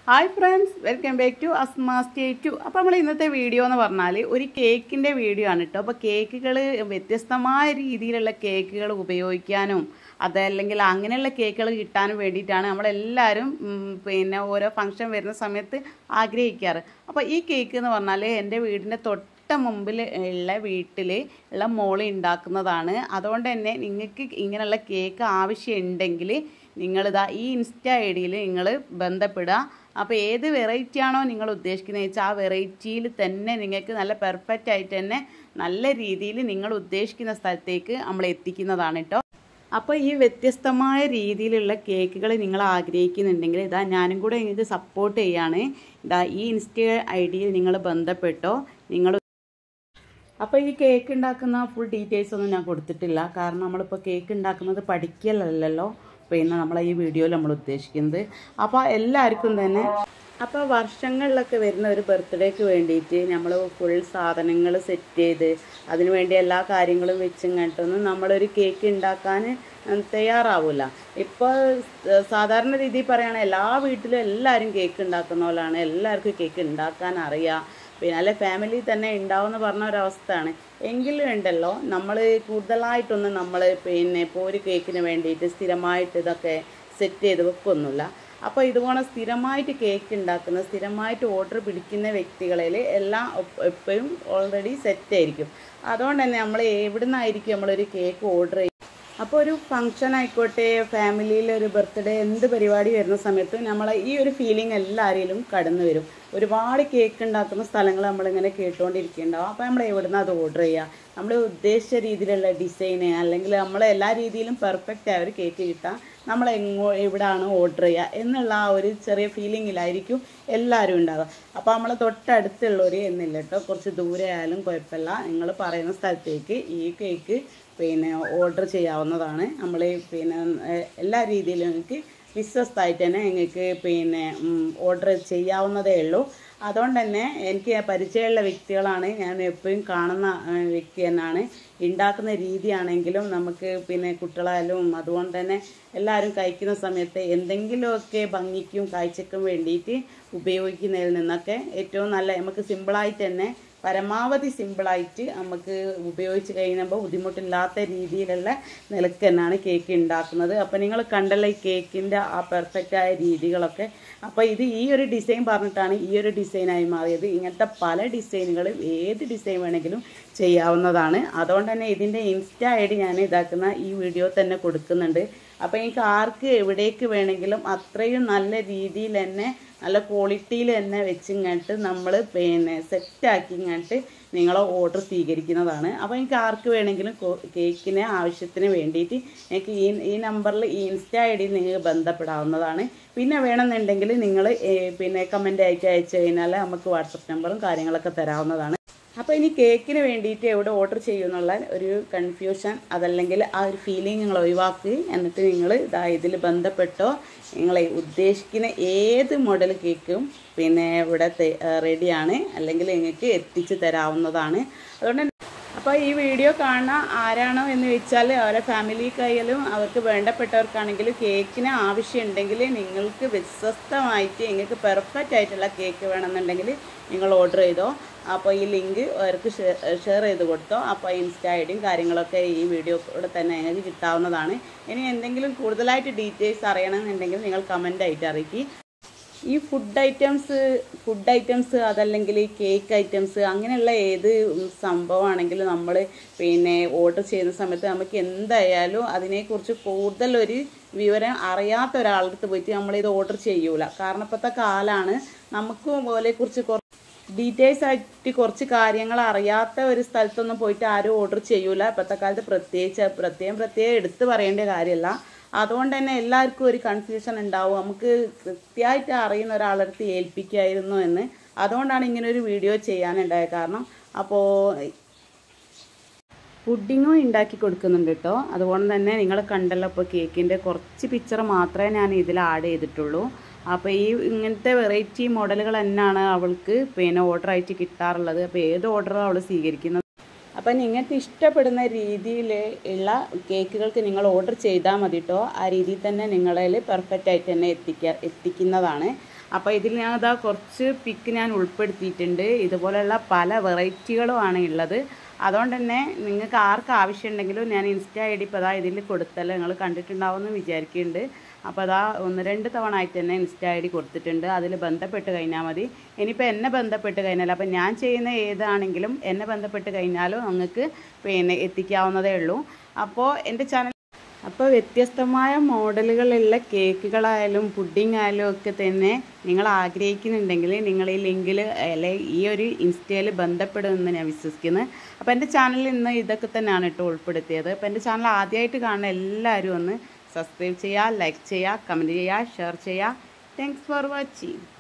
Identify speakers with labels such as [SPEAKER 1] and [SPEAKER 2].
[SPEAKER 1] hi friends welcome back to Asma stay to അപ്പോൾ നമ്മൾ ഇന്നത്തെ വീഡിയോ എന്ന് പറഞ്ഞാൽ ഒരു കേക്കിൻ്റെ വീഡിയോ ആണ് കേട്ടോ അപ്പോൾ കേക്കുകൾ വ്യത്യസ്തമായ രീതിയിലുള്ള കേക്കുകൾ ഉപയോഗിക്കാനും അതല്ലെങ്കിൽ അങ്ങനെയുള്ള കേക്കുകൾ കിട്ടാനും വേണ്ടിയിട്ടാണ് നമ്മളെല്ലാവരും ഉം, പിന്നെ ഓരോ ഫംഗ്ഷൻ വരുന്ന സമയത്ത് ആഗ്രഹിക്കാറ് അപ്പോൾ ഈ കേക്ക് എന്ന് പറഞ്ഞാൽ എൻ്റെ വീടിൻ്റെ തൊട്ട് തൊട്ട മുമ്പിൽ ഉള്ള വീട്ടിൽ ഉള്ള മോള് ഉണ്ടാക്കുന്നതാണ് അതുകൊണ്ട് തന്നെ നിങ്ങൾക്ക് ഇങ്ങനെയുള്ള കേക്ക് ആവശ്യമുണ്ടെങ്കിൽ നിങ്ങളിതാ ഈ ഇൻസ്റ്റ ഐ ഡിയിൽ നിങ്ങൾ ബന്ധപ്പെടുക അപ്പോൾ ഏത് വെറൈറ്റി ആണോ നിങ്ങൾ ഉദ്ദേശിക്കുന്നത് വെച്ചാൽ ആ വെറൈറ്റിയിൽ തന്നെ നിങ്ങൾക്ക് നല്ല പെർഫെക്റ്റ് ആയിട്ട് തന്നെ നല്ല രീതിയിൽ നിങ്ങൾ ഉദ്ദേശിക്കുന്ന സ്ഥലത്തേക്ക് നമ്മൾ എത്തിക്കുന്നതാണ് കേട്ടോ അപ്പോൾ ഈ വ്യത്യസ്തമായ രീതിയിലുള്ള കേക്കുകൾ നിങ്ങൾ ആഗ്രഹിക്കുന്നുണ്ടെങ്കിൽ ഇതാ ഞാനും കൂടെ നിങ്ങൾക്ക് സപ്പോർട്ട് ചെയ്യാണ് ഇതാ ഈ ഇൻസ്റ്റ ഐ ഡിയിൽ നിങ്ങൾ ബന്ധപ്പെട്ടോ നിങ്ങൾ അപ്പോൾ ഈ കേക്ക് ഉണ്ടാക്കുന്ന ഫുൾ ഡീറ്റെയിൽസ് ഒന്നും ഞാൻ കൊടുത്തിട്ടില്ല കാരണം നമ്മളിപ്പോൾ കേക്ക് ഉണ്ടാക്കുന്നത് പഠിക്കലല്ലല്ലോ പിന്നെ നമ്മളെ ഈ വീഡിയോയിൽ നമ്മൾ ഉദ്ദേശിക്കുന്നത് അപ്പോൾ എല്ലാവർക്കും തന്നെ അപ്പോൾ വർഷങ്ങളിലൊക്കെ വരുന്ന ഒരു ബർത്ത്ഡേക്ക് വേണ്ടിയിട്ട് നമ്മൾ ഫുൾ സാധനങ്ങൾ സെറ്റ് ചെയ്ത് അതിനു വേണ്ടി എല്ലാ കാര്യങ്ങളും വെച്ചും കണ്ടൊന്നും നമ്മളൊരു കേക്ക് ഉണ്ടാക്കാൻ തയ്യാറാവില്ല ഇപ്പോൾ സാധാരണ രീതിയിൽ പറയുകയാണെങ്കിൽ എല്ലാ വീട്ടിലും എല്ലാവരും കേക്ക് ഉണ്ടാക്കുന്ന പോലെയാണ് എല്ലാവർക്കും കേക്ക് ഉണ്ടാക്കാൻ അറിയാം പിന്നെ അല്ലെ ഫാമിലി തന്നെ ഉണ്ടാവുമെന്ന് പറഞ്ഞ ഒരവസ്ഥയാണ് എങ്കിലും ഉണ്ടല്ലോ നമ്മൾ കൂടുതലായിട്ടൊന്നും നമ്മൾ പിന്നെ ഇപ്പോൾ ഒരു കേക്കിന് വേണ്ടിയിട്ട് സ്ഥിരമായിട്ട് ഇതൊക്കെ സെറ്റ് ചെയ്ത് വെക്കൊന്നുമില്ല അപ്പോൾ ഇതുപോലെ സ്ഥിരമായിട്ട് കേക്ക് ഉണ്ടാക്കുന്ന സ്ഥിരമായിട്ട് ഓർഡർ പിടിക്കുന്ന വ്യക്തികളിൽ എല്ലാം എപ്പ- എപ്പോഴും ഓൾറെഡി സെറ്റ് ആയിരിക്കും അതുകൊണ്ട് തന്നെ നമ്മൾ എവിടെ നിന്നായിരിക്കും നമ്മളൊരു കേക്ക് ഓർഡർ ചെയ്യുക അപ്പോൾ ഒരു ഫംഗ്ഷൻ ആയിക്കോട്ടെ ഫാമിലിയിൽ ഒരു ബർത്ത്ഡേ എന്ത് പരിപാടി വരുന്ന സമയത്ത് നമ്മളെ ഈ ഒരു ഫീലിംഗ് എല്ലാവരിലും കടന്നു വരും ഒരുപാട് കേക്ക് ഉണ്ടാക്കുന്ന സ്ഥലങ്ങൾ നമ്മളിങ്ങനെ കേട്ടുകൊണ്ടിരിക്കുന്നുണ്ടാവും അപ്പോൾ നമ്മൾ എവിടുന്ന് അത് ഓർഡർ ചെയ്യുക നമ്മൾ ഉദ്ദേശിച്ച രീതിയിലുള്ള ഡിസൈന് അല്ലെങ്കിൽ നമ്മൾ എല്ലാ രീതിയിലും പെർഫെക്റ്റ് ആയ ഒരു കേക്ക് കിട്ടാൻ നമ്മൾ എങ്ങോ എവിടെയാണ് ഓർഡർ ചെയ്യുക എന്നുള്ള ആ ഒരു ചെറിയ ഫീലിങ്ങിലായിരിക്കും എല്ലാവരും ഉണ്ടാവുക അപ്പോൾ നമ്മൾ തൊട്ടടുത്തുള്ളവർ എന്നില്ല കേട്ടോ കുറച്ച് ദൂരെ ആയാലും കുഴപ്പമില്ല നിങ്ങൾ പറയുന്ന സ്ഥലത്തേക്ക് ഈ കേക്ക് പിന്നെ ഓർഡർ ചെയ്യാവുന്നതാണ് നമ്മൾ പിന്നെ ഏഹ്, എല്ലാ രീതിയിലും നിങ്ങൾക്ക് വിശ്വസ്തമായിട്ട് തന്നെ നിങ്ങൾക്ക് പിന്നെ ഓർഡർ ചെയ്യാവുന്നതേ ഉള്ളൂ അതുകൊണ്ട് തന്നെ എനിക്ക് പരിചയമുള്ള വ്യക്തികളാണ് ഞാൻ എപ്പോഴും കാണുന്ന ഏഹ്, വ്യക്തി തന്നെയാണ് ഉണ്ടാക്കുന്ന രീതിയാണെങ്കിലും നമുക്ക് പിന്നെ കുട്ടികളായാലും അതുകൊണ്ട് തന്നെ എല്ലാവരും കഴിക്കുന്ന സമയത്ത് എന്തെങ്കിലുമൊക്കെ ഭംഗിക്കും കാഴ്ചക്കും വേണ്ടിയിട്ട് ഉപയോഗിക്കുന്നതിൽ നിന്നൊക്കെ ഏറ്റവും നല്ല നമുക്ക് സിമ്പിളായിട്ട് തന്നെ പരമാവധി സിമ്പിളായിട്ട് നമുക്ക് ഉപയോഗിച്ച് കഴിയുമ്പോൾ ബുദ്ധിമുട്ടില്ലാത്ത രീതിയിലുള്ള നിലക്ക് തന്നെയാണ് കേക്ക് ഉണ്ടാക്കുന്നത് അപ്പോൾ നിങ്ങൾ കണ്ടല്ലോ ഈ കേക്കിൻ്റെ ആ പെർഫെക്റ്റായ രീതികളൊക്കെ അപ്പോൾ ഇത് ഈ ഒരു ഡിസൈൻ പറഞ്ഞിട്ടാണ് ഈ ഒരു ഡിസൈനായി മാറിയത് ഇങ്ങനത്തെ പല ഡിസൈനുകളും ഏത് ഡിസൈൻ വേണമെങ്കിലും ചെയ്യാവുന്നതാണ് അതുകൊണ്ട് തന്നെ ഇതിൻ്റെ ഇൻസ്റ്റ ഐ ഡി ഞാൻ ഇതാക്കുന്ന ഈ വീഡിയോ തന്നെ കൊടുക്കുന്നുണ്ട് അപ്പോൾ എനിക്ക് ആർക്ക് എവിടേക്ക് വേണമെങ്കിലും അത്രയും നല്ല രീതിയിൽ തന്നെ നല്ല ക്വാളിറ്റിയിൽ തന്നെ വെച്ചിങ്ങോട്ട് നമ്മൾ പിന്നെ സെറ്റാക്കി ഇങ്ങോട്ട് നിങ്ങളെ ഓർഡർ സ്വീകരിക്കുന്നതാണ് അപ്പോൾ എനിക്ക് ആർക്ക് വേണമെങ്കിലും കോ- കേക്കിന് ആവശ്യത്തിന് വേണ്ടിയിട്ട് എനിക്ക് ഈ ഈ നമ്പറിൽ ഈ ഇൻസ്റ്റ ഐ ഡിയിൽ നിങ്ങൾക്ക് ബന്ധപ്പെടാവുന്നതാണ് പിന്നെ വേണമെന്നുണ്ടെങ്കിൽ നിങ്ങൾ പിന്നെ കമൻ്റ് അയച്ച് അയച്ചു കഴിഞ്ഞാൽ നമുക്ക് വാട്സപ്പ് നമ്പറും കാര്യങ്ങളൊക്കെ തരാവുന്നതാണ് അപ്പോൾ ഇനി കേക്കിന് വേണ്ടിയിട്ട് എവിടെ ഓർഡർ ചെയ്യുമെന്നുള്ള ഒരു കൺഫ്യൂഷൻ അതല്ലെങ്കിൽ ആ ഒരു ഫീലിംഗ് നിങ്ങൾ ഒഴിവാക്കി എന്നിട്ട് നിങ്ങൾ ഇതാ ഇതിൽ ബന്ധപ്പെട്ടോ നിങ്ങളെ ഉദ്ദേശിക്കുന്ന ഏത് മോഡൽ കേക്കും പിന്നെ ഇവിടെ റെഡിയാണ് അല്ലെങ്കിൽ നിങ്ങൾക്ക് എത്തിച്ച് തരാവുന്നതാണ് അതുകൊണ്ട് തന്നെ അപ്പോൾ ഈ വീഡിയോ കാണുന്ന ആരാണോ എന്ന് വെച്ചാൽ അവരെ ഫാമിലിക്കായാലും അവർക്ക് വേണ്ടപ്പെട്ടവർക്കാണെങ്കിലും കേക്കിന് ആവശ്യമുണ്ടെങ്കിൽ നിങ്ങൾക്ക് വിശ്വസ്തമായിട്ട് നിങ്ങൾക്ക് പെർഫെക്റ്റ് ആയിട്ടുള്ള കേക്ക് വേണമെന്നുണ്ടെങ്കിൽ നിങ്ങൾ ഓർഡർ ചെയ്തോ അപ്പോൾ ഈ ലിങ്ക് അവർക്ക് ഷെയർ ചെയ്ത് കൊടുത്തോ അപ്പോൾ ഇൻസ്റ്റ ഐ ഡിയും കാര്യങ്ങളൊക്കെ ഈ വീഡിയോ കൂടെ തന്നെ നിങ്ങൾക്ക് കിട്ടാവുന്നതാണ് ഇനി എന്തെങ്കിലും കൂടുതലായിട്ട് ഡീറ്റെയിൽസ് അറിയണമെന്നുണ്ടെങ്കിൽ നിങ്ങൾ കമൻ്റ് ആയിട്ട് അറിയിക്കും ഈ ഫുഡ് ഐറ്റംസ് ഫുഡ് ഐറ്റംസ് അതല്ലെങ്കിൽ കേക്ക് ഐറ്റംസ് അങ്ങനെയുള്ള ഏത് സംഭവമാണെങ്കിലും നമ്മൾ പിന്നെ ഓർഡർ ചെയ്യുന്ന സമയത്ത് നമുക്ക് എന്തായാലും അതിനെക്കുറിച്ച് കൂടുതലൊരു വിവരം അറിയാത്ത ഒരാളുടെ അടുത്ത് പോയിട്ട് നമ്മളിത് ഓർഡർ ചെയ്യൂല കാരണം ഇപ്പോഴത്തെ കാലമാണ് നമുക്ക് പോലെ കുറിച്ച് ഡീറ്റെയിൽസ് ആയിട്ട് കുറച്ച് കാര്യങ്ങൾ അറിയാത്ത ഒരു സ്ഥലത്തൊന്നും പോയിട്ട് ആരും ഓർഡർ ചെയ്യൂല ഇപ്പോഴത്തെ കാലത്ത് പ്രത്യേകിച്ച് പ്രത്യേകം പ്രത്യേകം എടുത്ത് പറയേണ്ട കാര്യമല്ല അതുകൊണ്ട് തന്നെ എല്ലാവർക്കും ഒരു കൺഫ്യൂഷൻ ഉണ്ടാവും നമുക്ക് കൃത്യമായിട്ട് അറിയുന്ന ഒരാളുടെ അടുത്ത് ഏൽപ്പിക്കായിരുന്നു എന്ന് അതുകൊണ്ടാണ് ഇങ്ങനെ ഒരു വീഡിയോ ചെയ്യാനുണ്ടായത് കാരണം അപ്പോൾ പുഡിങ്ങും ഉണ്ടാക്കി കൊടുക്കുന്നുണ്ട് കേട്ടോ അതുകൊണ്ട് തന്നെ നിങ്ങൾ കണ്ടല്ലോ ഇപ്പോൾ കേക്കിൻ്റെ കുറച്ച് പിക്ചർ മാത്രമേ ഞാൻ ഇതിൽ ആഡ് ചെയ്തിട്ടുള്ളൂ അപ്പോൾ ഈ ഇങ്ങനത്തെ വെറൈറ്റി മോഡലുകൾ തന്നെയാണ് അവൾക്ക് പിന്നെ ഓർഡർ ആയിട്ട് കിട്ടാറുള്ളത് അപ്പോൾ ഏത് ഓർഡറും അവൾ സ്വീകരിക്കുന്നത് അപ്പം നിങ്ങൾക്ക് ഇഷ്ടപ്പെടുന്ന രീതിയിൽ ഉള്ള കേക്കുകൾക്ക് നിങ്ങൾ ഓർഡർ ചെയ്താൽ മതി കേട്ടോ ആ രീതിയിൽ തന്നെ നിങ്ങളിൽ പെർഫെക്റ്റ് ആയിട്ട് തന്നെ എത്തിക്കുക എത്തിക്കുന്നതാണ് അപ്പോൾ ഇതിൽ ഞാൻ ഇതാ കുറച്ച് പിക്ക് ഞാൻ ഉൾപ്പെടുത്തിയിട്ടുണ്ട് ഇതുപോലെയുള്ള പല വെറൈറ്റികളുമാണ് ഉള്ളത് അതുകൊണ്ട് തന്നെ നിങ്ങൾക്ക് ആർക്ക് ആവശ്യമുണ്ടെങ്കിലും ഞാൻ ഇൻസ്റ്റ ഐ ഡി ഇപ്പോൾ അതാ ഇതിൽ കൊടുത്തല്ലോ നിങ്ങൾ കണ്ടിട്ടുണ്ടാവുമെന്ന് വിചാരിക്കുന്നുണ്ട് അപ്പോൾ അതാ ഒന്ന് രണ്ട് തവണ ആയിട്ട് തന്നെ ഇൻസ്റ്റ ഐ ഡി കൊടുത്തിട്ടുണ്ട് അതിൽ ബന്ധപ്പെട്ട് കഴിഞ്ഞാൽ മതി ഇനിയിപ്പോൾ എന്നെ ബന്ധപ്പെട്ട് കഴിഞ്ഞാൽ അപ്പോൾ ഞാൻ ചെയ്യുന്ന ഏതാണെങ്കിലും എന്നെ ബന്ധപ്പെട്ട് കഴിഞ്ഞാലും നിങ്ങൾക്ക് പിന്നെ എത്തിക്കാവുന്നതേ ഉള്ളൂ അപ്പോൾ എൻ്റെ ചാനൽ അപ്പോൾ വ്യത്യസ്തമായ മോഡലുകളുള്ള കേക്കുകളായാലും പുഡിംഗ് ആയാലും ഒക്കെ തന്നെ നിങ്ങൾ ആഗ്രഹിക്കുന്നുണ്ടെങ്കിൽ നിങ്ങൾ ഈ ലിങ്കിൽ അല്ലെ ഈ ഒരു ഇൻസ്റ്റയിൽ ബന്ധപ്പെടുമെന്ന് ഞാൻ വിശ്വസിക്കുന്നു അപ്പോൾ എൻ്റെ ചാനലിൽ ഇന്ന് ഇതൊക്കെ തന്നെയാണ് കേട്ടോ ഉൾപ്പെടുത്തിയത് അപ്പോൾ എൻ്റെ ചാനൽ ആദ്യമായിട്ട് കാണുന്ന എല്ലാവരും ഒന്ന് സബ്സ്ക്രൈബ് ചെയ്യുക ലൈക്ക് ചെയ്യുക കമൻറ്റ് ചെയ്യുക ഷെയർ ചെയ്യുക താങ്ക്സ് ഫോർ വാച്ചിങ്